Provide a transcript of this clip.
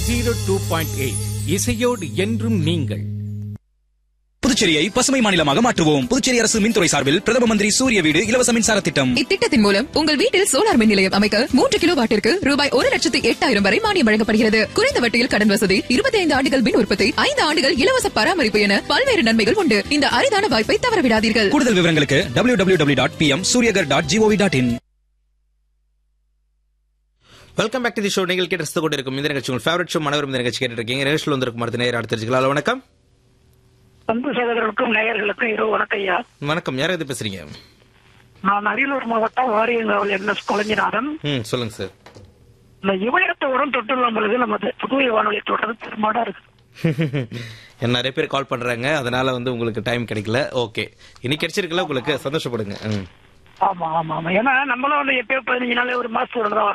zero two point eight இசையோடு என்றும் நீங்கள் புதுச்சேரியை பசுமை மாநிலமாக மாற்றுவோம் புதுச்சேரி அரசு மின்துறை சார்பில் பிரதம மந்திரி சூரிய வீடு இலவச மின்சார திட்டம் இத்திட்டத்தின் மூலம் உங்கள் வீட்டில் சோலார் மின் நிலையம் அமைக்க மூன்று கிலோ வாட்டிற்கு ரூபாய் ஒரு லட்சத்து எட்டாயிரம் வரை மானியம் வழங்கப்படுகிறது குறைந்த வட்டியில் கடன் வசதி இருபத்தி ஐந்து ஆண்டுகள் மின் உற்பத்தி ஐந்து ஆண்டுகள் இலவச பராமரிப்பு என பல்வேறு நன்மைகள் உண்டு இந்த அரிதான வாய்ப்பை தவறவிடாதீர்கள் கூடுதல் விவரங்களுக்கு W W W dot P M Suryaghar dot G O V dot in welcome back to the show நீங்கள் கேட்டு ரசித்துக் கொண்டிருக்கும் இந்த நிகழ்ச்சி உங்கள் ஃபேவரட் ஷோ மனவரும் இந்த நிகழ்ச்சி கேட்டு இருக்கீங்க நிகழ்ச்சியில் வந்திருக்கும் அடுத்த நேரம் அடுத்த தெரிஞ்சுக்கலாம் ஹலோ, வணக்கம் அன்பு சகோதரருக்கும் நேயர்களுக்கும் இரவு வணக்கம் ஐயா வணக்கம் யார் இது பேசுறீங்க நான் அரியலூர் மாவட்டம் வாரியங்காவல் என் எஸ் கொலைஞநாதன் ம் சொல்லுங்க சார் இந்த இமயத்தை உரம் தொட்டுள்ள பொழுது நமது புதுவை வானொலி தொடர்ந்து பெரும்பாடா இருக்கு என்ன நிறைய பேர் கால் பண்றாங்க அதனால வந்து உங்களுக்கு டைம் கிடைக்கல ஓகே இன்னைக்கு கிடைச்சிருக்குல்ல உங்களுக்கு சந்தோஷப்படுங்க ம் ஆமா ஆமா ஆமா ஏன்னா நம்மளும் வந்து எப்பயோ பதினஞ்சு நாள் ஒரு மாசத்துக்கு ஒரு தடவை